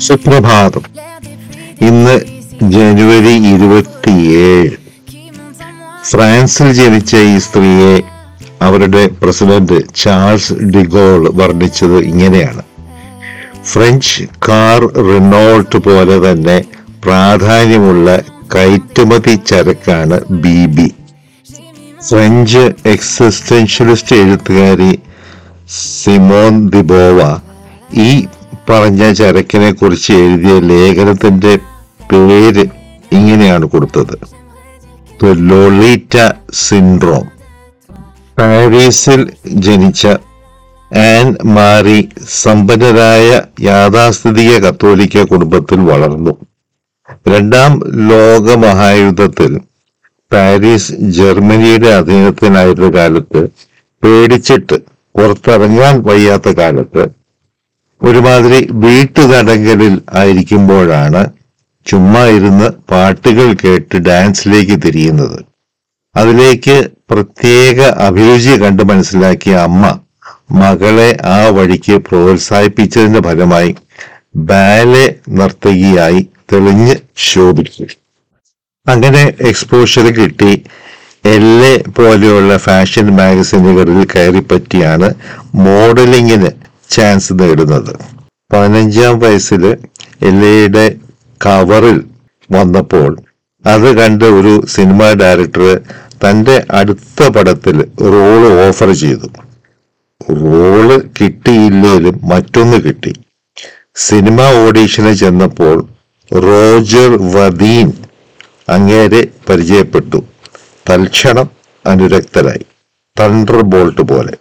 സുപ്രഭാതം ഇന്ന് ജനുവരി ഇരുപത്തിയേഴ് ഫ്രാൻസിൽ ജനിച്ച ഈ സ്ത്രീയെ അവരുടെ പ്രസിഡന്റ് ചാൾസ് ഡിഗോൾ വർണ്ണിച്ചത് ഇങ്ങനെയാണ് ഫ്രഞ്ച് കാർ റിനോൾട്ട് പോലെ തന്നെ പ്രാധാന്യമുള്ള കയറ്റുമതി ചരക്കാണ് ബി ബി ഫ്രഞ്ച് എക്സിസ്റ്റൻഷ്യലിസ്റ്റ് എഴുത്തുകാരി സിമോൻ ദിബോവ ഈ പറഞ്ഞ ചരക്കിനെ കുറിച്ച് എഴുതിയ ലേഖനത്തിന്റെ പേര് ഇങ്ങനെയാണ് കൊടുത്തത് ലൊളീറ്റ സിൻഡ്രോം പാരീസിൽ ജനിച്ച ആൻ മാറി സമ്പന്നരായ യാഥാസ്ഥിതിക കത്തോലിക്ക കുടുംബത്തിൽ വളർന്നു രണ്ടാം ലോക മഹായുദ്ധത്തിൽ പാരീസ് ജർമ്മനിയുടെ അധീനത്തിലായിരുന്ന കാലത്ത് പേടിച്ചിട്ട് പുറത്തിറങ്ങാൻ വയ്യാത്ത കാലത്ത് ഒരുമാതിരി വീട്ടുതടങ്കലിൽ ആയിരിക്കുമ്പോഴാണ് ചുമ്മാ ഇരുന്ന് പാട്ടുകൾ കേട്ട് ഡാൻസിലേക്ക് തിരിയുന്നത് അതിലേക്ക് പ്രത്യേക അഭിരുചി കണ്ട് മനസ്സിലാക്കിയ അമ്മ മകളെ ആ വഴിക്ക് പ്രോത്സാഹിപ്പിച്ചതിന്റെ ഫലമായി ബാലെ നർത്തകിയായി തെളിഞ്ഞ് ശോഭിച്ചു അങ്ങനെ എക്സ്പോഷർ കിട്ടി എല്ലെ പോലെയുള്ള ഫാഷൻ മാഗസിനുകളിൽ കയറിപ്പറ്റിയാണ് മോഡലിങ്ങിന് ചാൻസ് നേടുന്നത് പതിനഞ്ചാം വയസ്സിൽ എല്ലയുടെ കവറിൽ വന്നപ്പോൾ അത് കണ്ട് ഒരു സിനിമാ ഡയറക്ടർ തന്റെ അടുത്ത പടത്തിൽ റോള് ഓഫർ ചെയ്തു റോള് കിട്ടിയില്ലേലും മറ്റൊന്ന് കിട്ടി സിനിമ ഓഡീഷന് ചെന്നപ്പോൾ റോജർ വദീൻ അങ്ങേരെ പരിചയപ്പെട്ടു തൽക്ഷണം അനുരക്തരായി തണ്ടർ ബോൾട്ട് പോലെ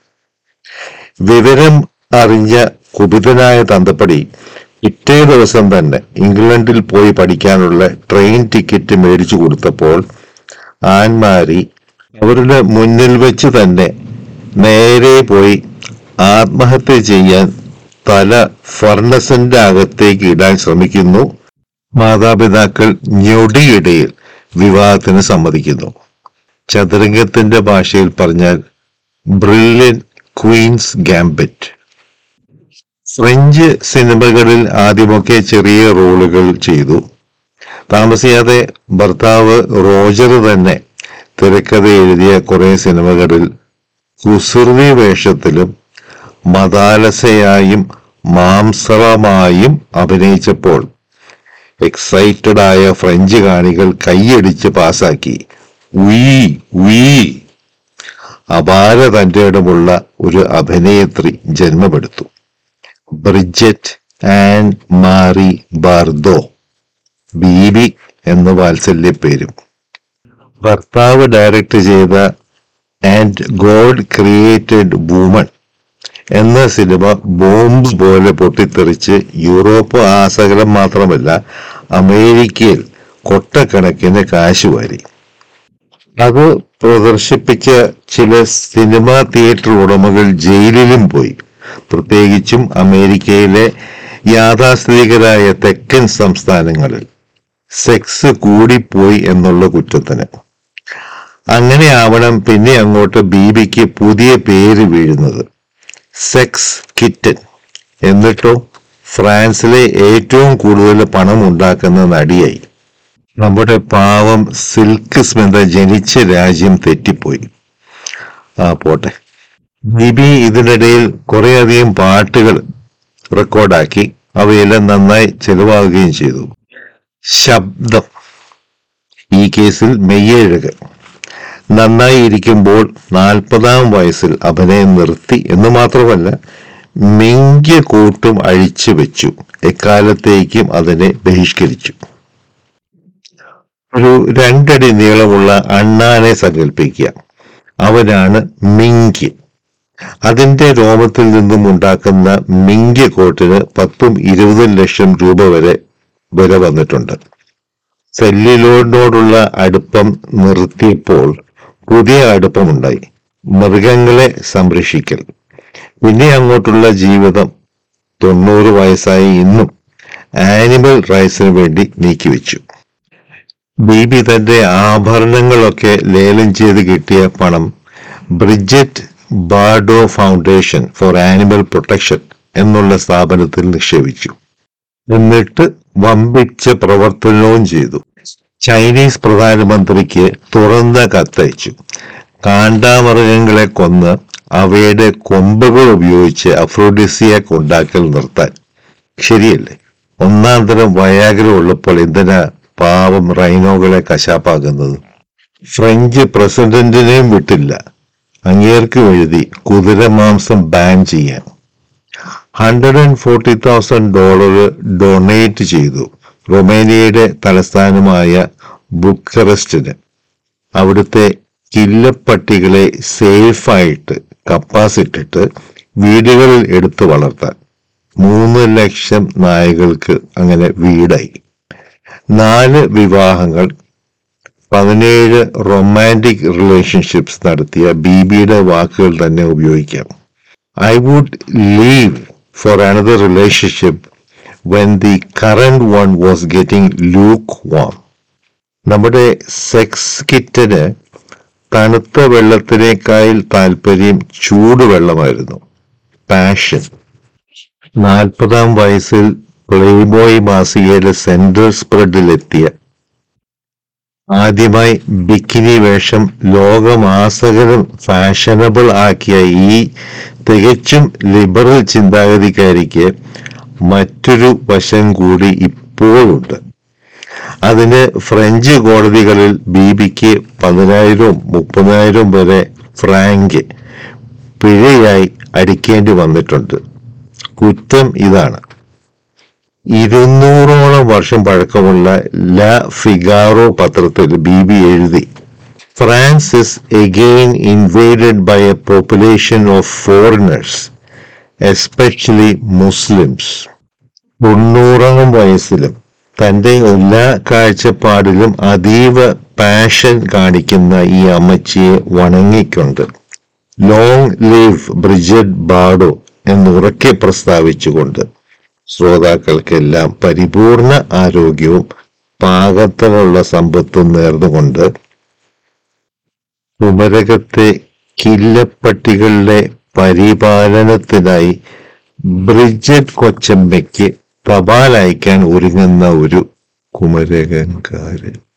വിവരം അറിഞ്ഞ കുപിതനായ തന്തപ്പടി പിറ്റേ ദിവസം തന്നെ ഇംഗ്ലണ്ടിൽ പോയി പഠിക്കാനുള്ള ട്രെയിൻ ടിക്കറ്റ് മേടിച്ചു കൊടുത്തപ്പോൾ ആൻമാരി അവരുടെ മുന്നിൽ വെച്ച് തന്നെ നേരെ പോയി ആത്മഹത്യ ചെയ്യാൻ തല ഫർണസിന്റെ അകത്തേക്ക് ഇടാൻ ശ്രമിക്കുന്നു മാതാപിതാക്കൾ ഞൊടിയിടയിൽ വിവാഹത്തിന് സമ്മതിക്കുന്നു ചതുരംഗത്തിന്റെ ഭാഷയിൽ പറഞ്ഞാൽ ബ്രില്യൻ ക്വീൻസ് ഗാംബറ്റ് ഫ്രഞ്ച് സിനിമകളിൽ ആദ്യമൊക്കെ ചെറിയ റോളുകൾ ചെയ്തു താമസിയാതെ ഭർത്താവ് റോജർ തന്നെ തിരക്കഥ എഴുതിയ കുറെ സിനിമകളിൽ കുസൃതി വേഷത്തിലും മതാലസയായും മാംസളമായും അഭിനയിച്ചപ്പോൾ എക്സൈറ്റഡ് ആയ ഫ്രഞ്ച് കാണികൾ കൈയടിച്ച് പാസാക്കി ഉയ് ഉയ് അപാര തന്റെ ഇടമുള്ള ഒരു അഭിനേത്രി ജന്മമെടുത്തു ബ്രിജറ്റ് ആൻഡ് മാറി ബാർദോ ബീബി എന്ന വാത്സല്യ പേരും ഭർത്താവ് ഡയറക്റ്റ് ചെയ്ത ആൻഡ് ഗോഡ് ക്രിയേറ്റഡ് വുമൺ എന്ന സിനിമ ബോംബ് പോലെ പൊട്ടിത്തെറിച്ച് യൂറോപ്പ് ആസകലം മാത്രമല്ല അമേരിക്കയിൽ കൊട്ടക്കണക്കിന് കാശ് വാരി അത് പ്രദർശിപ്പിച്ച ചില സിനിമാ തിയേറ്റർ ഉടമകൾ ജയിലിലും പോയി പ്രത്യേകിച്ചും അമേരിക്കയിലെ യാഥാസ്ഥിതികരായ തെക്കൻ സംസ്ഥാനങ്ങളിൽ സെക്സ് കൂടിപ്പോയി എന്നുള്ള കുറ്റത്തിന് അങ്ങനെ ആവണം പിന്നെ അങ്ങോട്ട് ബീബിക്ക് പുതിയ പേര് വീഴുന്നത് സെക്സ് കിറ്റൻ എന്നിട്ടോ ഫ്രാൻസിലെ ഏറ്റവും കൂടുതൽ പണം ഉണ്ടാക്കുന്ന നടിയായി നമ്മുടെ പാവം സിൽക്ക് സ്മിത ജനിച്ച രാജ്യം തെറ്റിപ്പോയി ആ പോട്ടെ ബിബി ഇതിനിടയിൽ കുറേയധികം പാട്ടുകൾ റെക്കോർഡാക്കി അവയെല്ലാം നന്നായി ചെലവാകുകയും ചെയ്തു ശബ്ദം ഈ കേസിൽ മെയ്യഴക് നന്നായി ഇരിക്കുമ്പോൾ നാൽപ്പതാം വയസ്സിൽ അഭിനയം നിർത്തി എന്ന് മാത്രമല്ല മിങ്ക്യ കൂട്ടും അഴിച്ചു വെച്ചു എക്കാലത്തേക്കും അതിനെ ബഹിഷ്കരിച്ചു ഒരു രണ്ടടി നീളമുള്ള അണ്ണാനെ സങ്കല്പിക്കുക അവനാണ് മിങ്ക് അതിന്റെ രോമത്തിൽ നിന്നും ഉണ്ടാക്കുന്ന മിങ്ക് കോട്ടിന് പത്തും ഇരുപതും ലക്ഷം രൂപ വരെ വില വന്നിട്ടുണ്ട് സെല്ലിലോടിനോടുള്ള അടുപ്പം നിർത്തിയപ്പോൾ പുതിയ അടുപ്പമുണ്ടായി മൃഗങ്ങളെ സംരക്ഷിക്കൽ പിന്നെ അങ്ങോട്ടുള്ള ജീവിതം തൊണ്ണൂറ് വയസ്സായി ഇന്നും ആനിമൽ റൈറ്റ്സിന് വേണ്ടി നീക്കിവെച്ചു ബീബി തന്റെ ആഭരണങ്ങളൊക്കെ ലേലം ചെയ്ത് കിട്ടിയ പണം Brigitte Bardot Foundation for Animal Protection എന്നുള്ള സ്ഥാപനത്തിൽ നിക്ഷേപിച്ചു എന്നിട്ട് വമ്പിച്ച പ്രവർത്തനവും ചെയ്തു ചൈനീസ് പ്രധാനമന്ത്രിക്ക് തുറന്ന കത്തയച്ചു കാണ്ടാമൃഗങ്ങളെ കൊന്ന് അവയുടെ കൊമ്പുകൾ ഉപയോഗിച്ച് അഫ്രോഡിസിയാക്ക് ഉണ്ടാക്കൽ നിർത്താൻ ശരിയല്ലേ ഒന്നാം തരം വയാഗ്ര ഉള്ളപ്പോൾ എന്തിനാ പാവം റൈനോകളെ കശാപ്പാക്കുന്നത് ഫ്രഞ്ച് പ്രസിഡന്റിനെയും വിട്ടില്ല അങ്ങേർക്കും എഴുതി കുതിരമാംസം ബാൻ ചെയ്യാൻ hundred and forty thousand dollar donate ചെയ്തു റൊമേനിയയുടെ തലസ്ഥാനമായ ബുക്കറസ്റ്റിന് അവിടുത്തെ കില്ലപ്പട്ടികളെ സേഫായിട്ട് കപ്പാസിട്ടിട്ട് വീടുകളിൽ എടുത്തു വളർത്താൻ മൂന്ന് ലക്ഷം നായകൾക്ക് അങ്ങനെ വീടായി നാല് വിവാഹങ്ങൾ പതിനേഴ് റൊമാൻറ്റിക് റിലേഷൻഷിപ്സ് നടത്തിയ ബിബിയുടെ വാക്കുകൾ തന്നെ ഉപയോഗിക്കാം I would leave for another relationship when the current one was getting lukewarm നമ്മുടെ സെക്സ് കിറ്റിന് തണുത്ത വെള്ളത്തിനേക്കാൾ താല്പര്യം ചൂടുവെള്ളമായിരുന്നു പാഷൻ നാൽപ്പതാം വയസ്സിൽ പ്ലേബോയ് മാസികയിലെ സെൻട്രൽ സ്പ്രെഡിലെത്തിയ ആദ്യമായി ബിക്കിനി വേഷം ലോകമാസകലം ഫാഷനബിൾ ആക്കിയ ഈ തികച്ചും ലിബറൽ ചിന്താഗതിക്കാരിക്ക് മറ്റൊരു വശം കൂടി ഇപ്പോഴുണ്ട് അതിന് ഫ്രഞ്ച് കോടതികളിൽ ബിബിക്ക് പതിനായിരവും മുപ്പതിനായിരവും വരെ ഫ്രാങ്ക് പിഴയായി അടിക്കേണ്ടി വന്നിട്ടുണ്ട് കുറ്റം ഇതാണ് ഇരുന്നൂറോളം വർഷം പഴക്കമുള്ള ല ഫിഗാറോ പത്രത്തിൽ ബി ബി എഴുതി France is again invaded by a population of foreigners especially Muslims തൊണ്ണൂറാം വയസ്സിലും തന്റെ എല്ലാ കാഴ്ചപ്പാടിലും അതീവ പാഷൻ കാണിക്കുന്ന ഈ അമ്മച്ചിയെ വണങ്ങിക്കൊണ്ട് ലോങ് ലീവ് ബ്രിജറ്റ് ബാഡോ എന്നുറക്കെ പ്രസ്താവിച്ചുകൊണ്ട് ശ്രോതാക്കൾക്കെല്ലാം പരിപൂർണ ആരോഗ്യവും പാകത്തിനുള്ള സമ്പത്തും നേർന്നുകൊണ്ട് കുമരകത്തെ കില്ലപ്പട്ടികളുടെ പരിപാലനത്തിനായി ബ്രിജറ്റ് കൊച്ചമ്മയ്ക്ക് തപാൽ അയക്കാൻ ഒരുങ്ങുന്ന ഒരു കുമരകൻകാരൻ